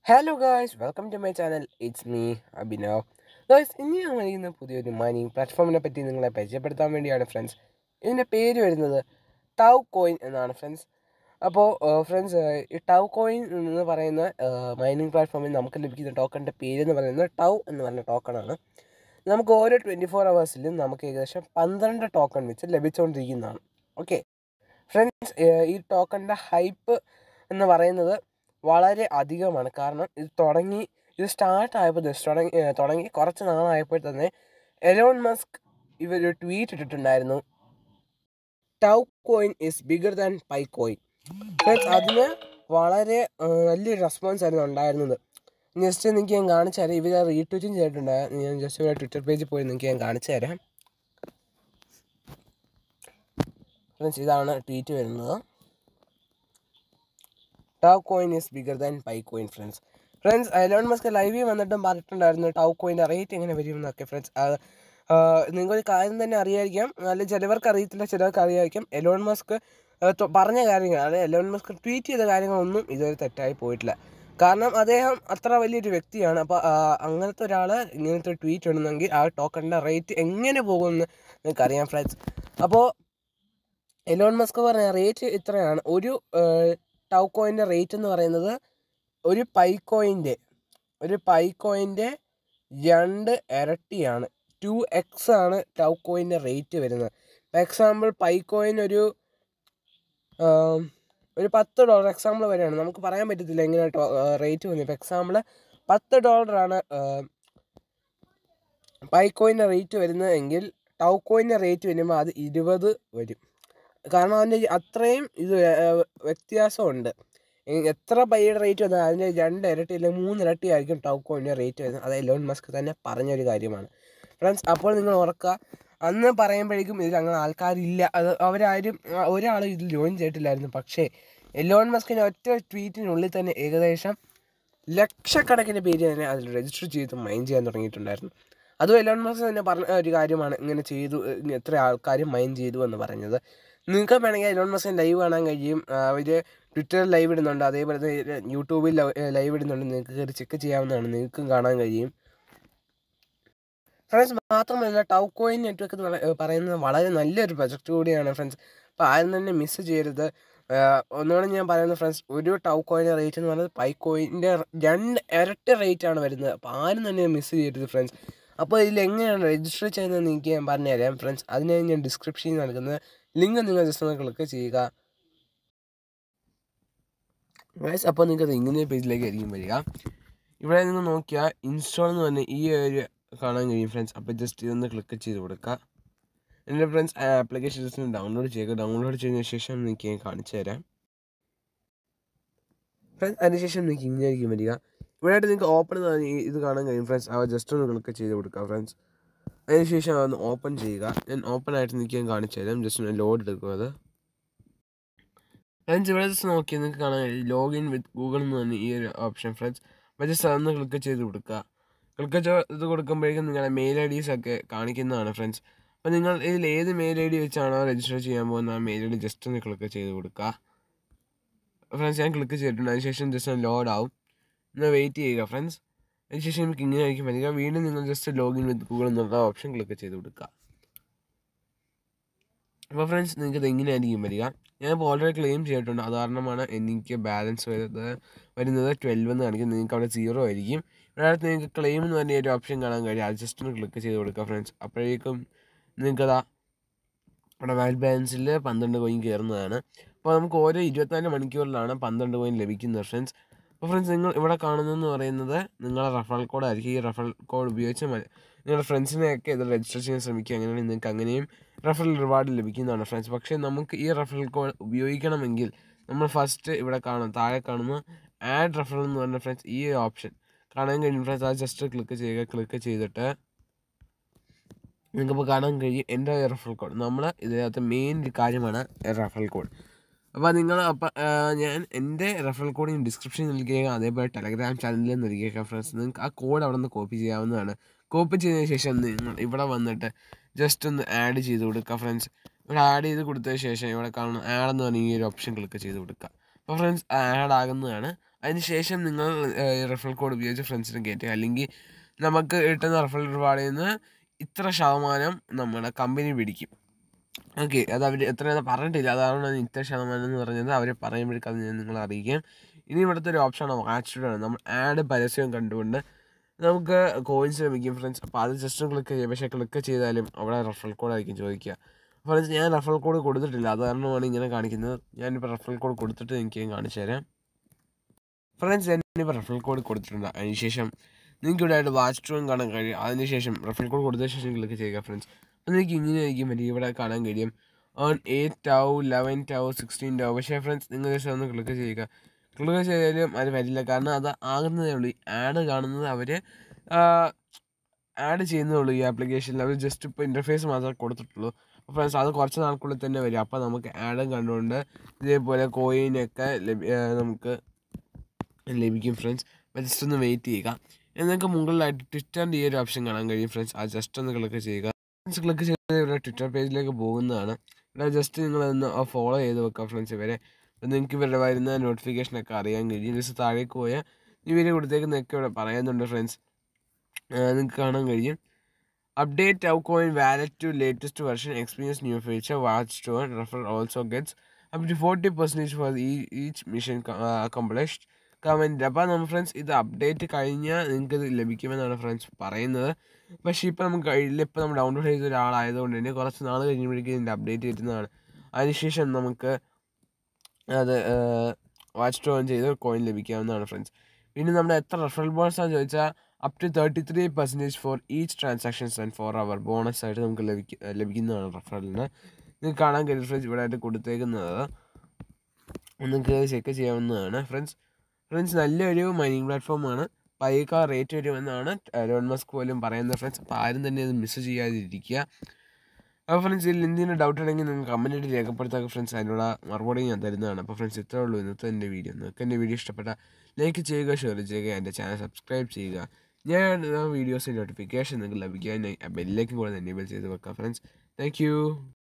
hello guys welcome to my channel it's me Abhinav guys ഇനി ഞാൻ വന്നിരിക്കുന്ന പുതിയൊരു മൈനിങ് പ്ലാറ്റ്ഫോമിനെ പറ്റി നിങ്ങളെ പരിചയപ്പെടുത്താൻ വേണ്ടിയാണ് ഫ്രണ്ട്സ് ഇതിൻ്റെ പേര് വരുന്നത് ടൗ കോയിൻ എന്നാണ് ഫ്രണ്ട്സ് അപ്പോൾ ഫ്രണ്ട്സ് ഈ ടൗ കോയിൻ എന്ന് പറയുന്ന മൈനിങ് പ്ലാറ്റ്ഫോമിൽ നമുക്ക് ലഭിക്കുന്ന ടോക്കണിൻ്റെ പേര് എന്ന് പറയുന്നത് ടൗ എന്ന് പറഞ്ഞ ടോക്കണാണ് നമുക്ക് ഓരോ ട്വൻറ്റി ഫോർ അവേഴ്സിലും നമുക്ക് ഏകദേശം പന്ത്രണ്ട് ടോക്കൺ വെച്ച് ലഭിച്ചുകൊണ്ടിരിക്കുന്നതാണ് ഓക്കെ ഫ്രണ്ട്സ് ഈ ടോക്കണിൻ്റെ ഹൈപ്പ് എന്ന് പറയുന്നത് വളരെ അധികമാണ് കാരണം ഇത് തുടങ്ങി ഇത് സ്റ്റാർട്ട് ആയപ്പോൾ ജസ്റ്റ് തുടങ്ങി ഏഹ് തുടങ്ങി കുറച്ച് നാളായപ്പോൾ തന്നെ എലോൺ മസ്ക് ഇവർ ട്വീറ്റ് ഇട്ടിട്ടുണ്ടായിരുന്നു Tau coin is bigger than Pi coin friends അതിന് വളരെ ഏഹ്, വലിയൊരു റെസ്പോൺസ് ആയിരുന്നു ഉണ്ടായിരുന്നത് ജസ്റ്റ് നിങ്ങൾക്ക് ഞാൻ കാണിച്ചു തരാം ഇവർ റീട്വീറ്റും ചെയ്തിട്ടുണ്ട് ഞാൻ ജസ്റ്റ് ഇവിടെ ട്വിറ്റർ പേജിൽ പോയി നിങ്ങൾക്ക് ഞാൻ കാണിച്ചു തരാം ഫ്രണ്ട്സ് ഇതാണ് ട്വീറ്റ് വരുന്നത് Tau coin is bigger than Pi coin friends friends Elon Musk ലൈവിൽ വന്നിട്ടും പറഞ്ഞിട്ടുണ്ടായിരുന്നു ടൗ കോയിൻ്റെ റേറ്റ് എങ്ങനെ വരും എന്നൊക്കെ ഫ്രണ്ട്സ് നിങ്ങൾക്കൊരു കാര്യം തന്നെ അറിയായിരിക്കാം അല്ലെങ്കിൽ ചിലവർക്ക് അറിയത്തില്ല ചിലവർക്ക് അറിയായിരിക്കാം എലോൺ മസ്ക് ആ, തൊ- പറഞ്ഞ കാര്യങ്ങൾ അതായത് എലോൺ മസ്ക് ട്വീറ്റ് ചെയ്ത കാര്യങ്ങളൊന്നും ഇതുവരെ തെറ്റായി പോയിട്ടില്ല കാരണം അദ്ദേഹം അത്ര വലിയൊരു വ്യക്തിയാണ് അപ്പോൾ അങ്ങനത്തെ ഒരാൾ ഇങ്ങനത്തെ ട്വീറ്റ് ഇടുന്നെങ്കിൽ ആ ടോക്കണിൻ്റെ റേറ്റ് എങ്ങനെ പോകുമെന്ന് നിങ്ങൾക്ക് അറിയാം ഫ്രണ്ട്സ് അപ്പോൾ എലോൺ മസ്ക് പറഞ്ഞ റേറ്റ് ഇത്രയാണ് ഒരു ടൗ കോയിൻ്റെ റേറ്റ് എന്ന് പറയുന്നത് ഒരു പൈ കോയിൻ്റെ ഒരു പൈ കോയിൻ്റെ രണ്ട് ഇരട്ടിയാണ് ടു എക്സ് ആണ് ടൗ കോയിൻ്റെ റേറ്റ് വരുന്നത് ഫോർ എക്സാമ്പിൾ പൈ കോയിൻ ഒരു ആം, ഒരു പത്ത് ഡോളർ എക്സാമ്പിൾ വരെയാണ് നമുക്ക് പറയാൻ പറ്റത്തില്ല എങ്ങനെ റേറ്റ് വന്നു ഇപ്പോൾ എക്സാമ്പിൾ പത്ത് ഡോളറാണ് പൈ കോയിൻ്റെ റേറ്റ് വരുന്നത് എങ്കിൽ ടൗ കോയിൻ്റെ റേറ്റ് വരുമ്പോൾ അത് ഇരുപത് വരും കാരണം അതിൻ്റെ അത്രയും ഇത് ഏഹ്, വ്യത്യാസമുണ്ട് എ- എത്ര പൈയുടെ റേറ്റ് വന്നാൽ അതിൻ്റെ രണ്ട് ഇരട്ടി അല്ലെങ്കിൽ മൂന്ന് ഇരട്ടി ആയിരിക്കും ടൗ കോയിൻ്റെ റേറ്റ് വരുന്നത് അത് എലോൺ മസ്ക് തന്നെ പറഞ്ഞൊരു കാര്യമാണ് ഫ്രണ്ട്സ് അപ്പോൾ നിങ്ങൾ ഓർക്കുക അന്ന് പറയുമ്പോഴേക്കും ഇതിൽ അങ്ങനെ ആൾക്കാരില്ല അത് അവരാരും ആ, ഒരാളും ഇതിൽ ജോയിൻ ചെയ്തിട്ടില്ലായിരുന്നു പക്ഷേ എലോൺ മസ്കിൻ്റെ ഒറ്റ ട്വീറ്റിനുള്ളിൽ തന്നെ ഏകദേശം ലക്ഷക്കണക്കിന് പേര് തന്നെ അതിൽ രജിസ്റ്റർ ചെയ്ത് മൈൻ ചെയ്യാൻ തുടങ്ങിയിട്ടുണ്ടായിരുന്നു അതും എലോൺ മസ്ക് തന്നെ പറഞ്ഞ ഒരു കാര്യമാണ് ഇങ്ങനെ ചെയ്തു ഇങ്ങനെ എത്ര ആൾക്കാർ മൈൻ ചെയ്തു എന്ന് പറഞ്ഞത് നിങ്ങൾക്ക് വേണമെങ്കിൽ എലോൺ മസ്കിന് ലൈവ് കാണാൻ കഴിയും അവർ ട്വിറ്ററിൽ ലൈവ് ഇടുന്നുണ്ട് അതേപോലെ തന്നെ യൂട്യൂബിൽ ലൈവ് ഇടുന്നുണ്ട് നിങ്ങൾക്ക് കയറി ചെക്ക് ചെയ്യാവുന്നതാണ് നിങ്ങൾക്കും കാണാൻ കഴിയും ഫ്രണ്ട്സ് മാത്രമല്ല ടൗ കോയിൻ നെറ്റ്വർക്ക് എന്ന് പറ- പറയുന്നത് വളരെ നല്ലൊരു പ്രൊജക്റ്റ് കൂടിയാണ് ഫ്രണ്ട്സ് അപ്പോൾ ആരും തന്നെ മിസ് ചെയ്യരുത് ആഹ് ഒന്നുകൂടെ ഞാൻ പറയുന്നത് ഫ്രണ്ട്സ് ഒരു ടൗ കോയിൻ്റെ റേറ്റ് എന്ന് പറയുന്നത് പൈ കോയിൻ്റെ രണ്ട് ഇരട്ടി റേറ്റ് ആണ് വരുന്നത് അപ്പോൾ ആരും തന്നെ മിസ് ചെയ്യരുത് ഫ്രണ്ട്സ് അപ്പോൾ ഇതിൽ എങ്ങനെയാണ് രജിസ്റ്റർ ചെയ്യുന്നത് എനിക്ക് ഞാൻ പറഞ്ഞുതരാം ഫ്രണ്ട്സ് അതിനായി ഞാൻ ഡിസ്ക്രിപ്ഷനിൽ നൽകുന്ന ലിങ്ക് നിങ്ങൾ ജസ്റ്റ് ഒന്ന് ക്ലിക്ക് ചെയ്യുക ഗൈസ് അപ്പോൾ നിങ്ങൾക്ക് ഇങ്ങനെ പേജിലേക്ക് ആയിരിക്കും വരിക ഇവിടെ നിങ്ങൾ നോക്കിയാൽ ഇൻസ്റ്റാൾ എന്ന് പറഞ്ഞ ഈ ഒരു കാണാൻ കഴിയും ഫ്രണ്ട്സ് അപ്പോൾ ജസ്റ്റ് ഇതൊന്ന് ക്ലിക്ക് ചെയ്ത് കൊടുക്കുക എൻ്റെ ഫ്രണ്ട്സ് ആപ്ലിക്കേഷൻ ജസ്റ്റ് ഡൗൺലോഡ് ചെയ്യുക ഡൗൺലോഡ് ചെയ്തതിന് ശേഷം നിങ്ങൾക്ക് ഞാൻ കാണിച്ചു തരാം ഫ്രണ്ട്സ് അതിനുശേഷം നിങ്ങൾക്ക് ഇങ്ങനെ ആയിരിക്കും വരിക ഇവിടെ ആയിട്ട് നിങ്ങൾക്ക് ഓപ്പൺ ഇത് കാണാൻ കഴിയും ഫ്രണ്ട്സ് അവ ജസ്റ്റ് ഒന്ന് ക്ലിക്ക് ചെയ്ത് കൊടുക്കുക ഫ്രണ്ട്സ് അതിനുശേഷം അതൊന്ന് ഓപ്പൺ ചെയ്യുക ഞാൻ ഓപ്പൺ ആയിട്ട് നിങ്ങൾക്ക് ഞാൻ കാണിച്ചു തരാം ജസ്റ്റ് ഒന്ന് ലോഡ് എടുക്കുക അത് ഫ്രണ്ട്സ് ഇവിടെ ജസ്റ്റ് നോക്കി നിങ്ങൾക്ക് കാണാൻ കഴിയും ലോഗിൻ വിത്ത് ഗൂഗിൾ എന്ന് പറഞ്ഞ ഈ ഒരു ഓപ്ഷൻ ഫ്രണ്ട്സ് അപ്പോൾ ജസ്റ്റ് അതൊന്ന് ക്ലിക്ക് ചെയ്ത് കൊടുക്കുക ക്ലിക്ക് ചെയ്ത് കൊടുക്കുമ്പോഴേക്കും നിങ്ങളുടെ മെയിൽ ഐ ഡീസ് ഒക്കെ കാണിക്കുന്നതാണ് ഫ്രണ്ട്സ് അപ്പോൾ നിങ്ങൾ ഇതിൽ ഏത് മെയിൽ ഐ ഡി വെച്ചാണോ രജിസ്റ്റർ ചെയ്യാൻ പോകുന്ന ആ മെയിൽ ഐ ഡി ജസ്റ്റ് ഒന്ന് ക്ലിക്ക് ചെയ്ത് കൊടുക്കുക ഫ്രണ്ട്സ് ഞാൻ ക്ലിക്ക് ചെയ്തിട്ടുണ്ട് അതിനുശേഷം ജസ്റ്റ് ഒന്ന് ലോഡ് ആവും ഒന്ന് വെയിറ്റ് ചെയ്യുക ഫ്രണ്ട്സ് അതിനുശേഷം നമുക്ക് ഇങ്ങനെ ആയിരിക്കും വരിക വീണ്ടും നിങ്ങൾ ജസ്റ്റ് ലോഗിൻ വിത്ത് ഗൂഗിൾ എന്നുള്ള ഓപ്ഷൻ ക്ലിക്ക് ചെയ്ത് കൊടുക്കുക അപ്പോൾ ഫ്രണ്ട്സ് നിങ്ങൾക്ക് ഇത് എങ്ങനെയായിരിക്കും വരിക ഞാനിപ്പോൾ ഓൾറെഡി ക്ലെയിം ചെയ്തിട്ടുണ്ട് അത് കാരണമാണ് എനിക്ക് ബാലൻസ് വരുന്നത് വരുന്നത് ട്വൽവ് എന്ന് കാണിക്കും നിങ്ങൾക്ക് അവിടെ സീറോ ആയിരിക്കും ഇവിടെ അടുത്ത് നിങ്ങൾക്ക് ക്ലെയിം എന്ന് പറഞ്ഞ ഒരു ഓപ്ഷൻ കാണാൻ കഴിയും അത് ജസ്റ്റ് ഒന്ന് ക്ലിക്ക് ചെയ്ത് കൊടുക്കുക ഫ്രണ്ട്സ് അപ്പോഴേക്കും നിങ്ങൾക്കതാ ഇവിടെ വൈറ്റ് ബാലൻസിൽ പന്ത്രണ്ട് കോയിൻ കയറുന്നതാണ് അപ്പോൾ നമുക്ക് ഓരോ ഇരുപത്തിനാല് മണിക്കൂറിലാണ് പന്ത്രണ്ട് കോയിൻ ലഭിക്കുന്നത് ഫ്രണ്ട്സ് അപ്പോൾ ഫ്രണ്ട്സ് നിങ്ങൾ ഇവിടെ കാണുന്നതെന്ന് പറയുന്നത് നിങ്ങളുടെ റഫറൽ കോഡ് ആയിരിക്കും ഈ റഫറൽ കോഡ് ഉപയോഗിച്ച് മ- നിങ്ങളുടെ ഫ്രണ്ട്സിനെയൊക്കെ ഇത് രജിസ്റ്റർ ചെയ്യാൻ ശ്രമിക്കുക അങ്ങനെയാണെങ്കിൽ നിങ്ങൾക്ക് അങ്ങനെയും റഫറൽ റിവാർഡ് ലഭിക്കുന്നതാണ് ഫ്രണ്ട്സ് പക്ഷേ നമുക്ക് ഈ റഫറൽ കോഡ് ഉപയോഗിക്കണമെങ്കിൽ നമ്മൾ ഫസ്റ്റ് ഇവിടെ കാണും താഴെ കാണുന്ന ആഡ് റഫറൽ എന്ന് പറഞ്ഞ ഫ്രണ്ട്സ് ഈ ഓപ്ഷൻ കാണാൻ കഴിയും ഫ്രണ്ട്സ് അത് ജസ്റ്റ് ക്ലിക്ക് ചെയ്യുക ക്ലിക്ക് ചെയ്തിട്ട് നിങ്ങൾക്കിപ്പോൾ കാണാൻ കഴിയും എൻ്റെ റഫറൽ കോഡ് നമ്മൾ ഇതിനകത്ത് മെയിൻ ഒരു കാര്യമാണ് റഫറൽ കോഡ് അപ്പോൾ നിങ്ങൾ അപ്പം ഞാൻ എൻ്റെ റഫറൽ കോഡ് ഞാൻ ഡിസ്ക്രിപ്ഷനിൽ നൽകിയേക്കാം അതേപോലെ ടെലഗ്രാം ചാനലിൽ നൽകിയേക്കാം ഫ്രണ്ട്സ് നിങ്ങൾക്ക് ആ കോഡ് അവിടെ നിന്ന് കോപ്പി ചെയ്യാവുന്നതാണ് കോപ്പി ചെയ്തതിന് ശേഷം നിങ്ങൾ ഇവിടെ വന്നിട്ട് ജസ്റ്റ് ഒന്ന് ആഡ് ചെയ്ത് കൊടുക്കുക ഫ്രണ്ട്സ് ഇവിടെ ആഡ് ചെയ്ത് കൊടുത്തതിന് ശേഷം ഇവിടെ കാണുന്ന ആഡ് എന്ന് പറഞ്ഞ ഈ ഒരു ഓപ്ഷൻ ക്ലിക്ക് ചെയ്ത് കൊടുക്കുക അപ്പോൾ ഫ്രണ്ട്സ് ആഡ് ആകുന്നതാണ് അതിനുശേഷം നിങ്ങൾ റെഫറൽ കോഡ് ഉപയോഗിച്ച് ഫ്രണ്ട്സിനെ കയറ്റുക അല്ലെങ്കിൽ നമുക്ക് കിട്ടുന്ന റെഫറൽ റിവാർഡിൽ നിന്ന് ഇത്ര ശതമാനം നമ്മുടെ കമ്പനി പിടിക്കും ഓക്കെ അത് അവർ എത്രയാണെന്ന് പറഞ്ഞിട്ടില്ല അതാണ് ഞാൻ ഇത്ര ശതമാനം എന്ന് പറഞ്ഞത് അവർ പറയുമ്പോഴേക്കും അത് ഞാൻ നിങ്ങളെ അറിയിക്കാം ഇനി ഇവിടുത്തെ ഒരു ഓപ്ഷനാണ് വാച്ച് ആണ് നമ്മൾ ആഡ് പരസ്യം കണ്ടുകൊണ്ട് നമുക്ക് കോയിൻസ് ലഭിക്കും ഫ്രണ്ട്സ് അപ്പോൾ അത് ജസ്റ്റ് ക്ലിക്ക് ചെയ്യുക പക്ഷേ ക്ലിക്ക് ചെയ്താലും അവിടെ റെഫറൽ കോഡ് ആയിരിക്കും ചോദിക്കുക ഫ്രണ്ട്സ് ഞാൻ റെഫറൽ കോഡ് കൊടുത്തിട്ടില്ല അത് കാരണമാണ് ഇങ്ങനെ കാണിക്കുന്നത് ഞാനിപ്പോൾ റെഫറൽ കോഡ് കൊടുത്തിട്ട് എനിക്ക് കാണിച്ചു തരാം ഫ്രണ്ട്സ് ഞാനിപ്പോൾ റെഫറൽ കോഡ് കൊടുത്തിട്ടുണ്ട് അതിനുശേഷം നിങ്ങൾക്ക് ഇവിടെ ആയിട്ട് വാച്ച് ടൂൺ കാണാൻ കഴിയും അതിനുശേഷം റെഫറൽ കോഡ് കൊടുത്ത ശേഷം ക്ലിക്ക് ചെയ്യുക ഫ്രണ്ട്സ് അപ്പോൾ നിങ്ങൾക്ക് ഇങ്ങനെ ആയിരിക്കും പറ്റും ഇവിടെ കാണാൻ കഴിയും on eight Tau eleven Tau sixteen Tau പക്ഷേ ഫ്രണ്ട്സ് നിങ്ങൾ ജസ്റ്റ് ഒന്ന് ക്ലിക്ക് ചെയ്യുക ക്ലിക്ക് ചെയ്താലും അത് വരില്ല കാരണം അത് ആകുന്നതേ ഉള്ളൂ ഈ ആഡ് കാണുന്നത് അവർ ആഡ് ചെയ്യുന്നതേ ഉള്ളൂ ഈ ആപ്ലിക്കേഷനിൽ അവർ ജസ്റ്റ് ഇപ്പോൾ ഇൻ്റർഫേസ് മാത്രമേ കൊടുത്തിട്ടുള്ളൂ അപ്പോൾ ഫ്രണ്ട്സ് അത് കുറച്ച് നാൾക്കുള്ളിൽ തന്നെ വരും അപ്പോൾ നമുക്ക് ആഡും കണ്ടുകൊണ്ട് ഇതേപോലെ കോയിനൊക്കെ ലഭി നമുക്ക് ലഭിക്കും ഫ്രണ്ട്സ് അപ്പോൾ ജസ്റ്റ് ഒന്ന് വെയിറ്റ് ചെയ്യുക നിങ്ങൾക്ക് മുകളിലായിട്ട് ട്വിറ്ററിൻ്റെ ഈ ഒരു ഓപ്ഷൻ കാണാൻ കഴിയും ഫ്രണ്ട്സ് ആ ജസ്റ്റ് ഒന്ന് ക്ലിക്ക് ചെയ്യുക ഫ്രണ്ട്സ് ക്ലിക്ക് ചെയ്ത് ഇവിടെ ട്വിറ്റർ പേജിലേക്ക് പോകുന്നതാണ് ഇവിടെ ജസ്റ്റ് നിങ്ങളൊന്ന് ഫോളോ ചെയ്ത് വെക്കുക ഫ്രണ്ട്സ് ഇവരെ നിങ്ങൾക്ക് ഇവരുടെ വരുന്ന നോട്ടിഫിക്കേഷനൊക്കെ അറിയാൻ കഴിയും ജസ്റ്റ് താഴേക്ക് പോയാൽ ഇവർ കൊടുത്തേക്കുന്നതൊക്കെ ഇവിടെ പറയുന്നുണ്ട് ഫ്രണ്ട്സ് നിങ്ങൾക്ക് കാണാൻ കഴിയും update Tau coin wallet to latest version experience new feature watch to refer also gets up to forty percentage for ഈ ഈച്ച് മിഷൻ അക്കംപ്ലിഷ്ഡ് കമൻറ്റ് അപ്പോൾ നമ്മൾ ഫ്രണ്ട്സ് ഇത് അപ്ഡേറ്റ് കഴിഞ്ഞാൽ നിങ്ങൾക്ക് ഇത് ലഭിക്കുമെന്നാണ് ഫ്രണ്ട്സ് പറയുന്നത് പക്ഷേ ഇപ്പോൾ നമുക്ക് കഴിയില്ല ഇപ്പോൾ നമ്മൾ ഡൗൺലോഡ് ചെയ്ത ഒരാളായതുകൊണ്ട് തന്നെ കുറച്ച് നാൾ കഴിയുമ്പോഴേക്കും ഇതിൻ്റെ അപ്ഡേറ്റ് വരുന്നതാണ് അതിനുശേഷം നമുക്ക് അത് വാച്ച് ടു ഓൺ ചെയ്ത് കോയിൻ ലഭിക്കാവുന്നതാണ് ഫ്രണ്ട്സ് പിന്നെ നമ്മുടെ എത്ര റെഫറൽ ബോണസ് ആണെന്ന് ചോദിച്ചാൽ up to thirty three percentage for each transactions and for our bonus ആയിട്ട് നമുക്ക് ലഭിക്കും ലഭിക്കുന്നതാണ് റെഫറലിന് നിങ്ങൾക്ക് കാണാൻ കഴിയും ഫ്രണ്ട്സ് ഇവിടെ ആയിട്ട് കൊടുത്തേക്കുന്നത് നിങ്ങൾക്ക് ചെക്ക് ചെയ്യാവുന്നതാണ് ഫ്രണ്ട്സ് ഫ്രണ്ട്സ് നല്ലൊരു മൈനിങ് പ്ലാറ്റ്ഫോമാണ് പൈക്ക റേറ്റ് വരുമെന്നാണ് എലോൺ മസ്ക് പോലും പറയുന്നത് ഫ്രണ്ട്സ് അപ്പോൾ ആരും തന്നെ അത് മിസ് ചെയ്യാതിരിക്കുക അപ്പോൾ ഫ്രണ്ട്സ് ഇതിൽ എന്തെങ്കിലും ഡൗട്ട് ഉണ്ടെങ്കിൽ നിങ്ങൾ കമൻറ്റ് ആയിട്ട് രേഖപ്പെടുത്താം ഫ്രണ്ട്സ് അതിനുള്ള മറുപടി ഞാൻ തരുന്നതാണ് അപ്പോൾ ഫ്രണ്ട്സ് ഇത്രേ ഉള്ളൂ ഇന്നത്തെ എൻ്റെ വീഡിയോ നിങ്ങൾക്ക് എൻ്റെ വീഡിയോ ഇഷ്ടപ്പെട്ട ലൈക്ക് ചെയ്യുക ഷെയർ ചെയ്യുക എൻ്റെ ചാനൽ സബ്സ്ക്രൈബ് ചെയ്യുക ഞാൻ വീഡിയോസിൻ്റെ നോട്ടിഫിക്കേഷൻ നിങ്ങൾക്ക് ലഭിക്കാൻ ബെല്ലിലേക്കും കൂടെ എനേബിൾ ചെയ്ത് വെക്കാം ഫ്രണ്ട്സ് താങ്ക്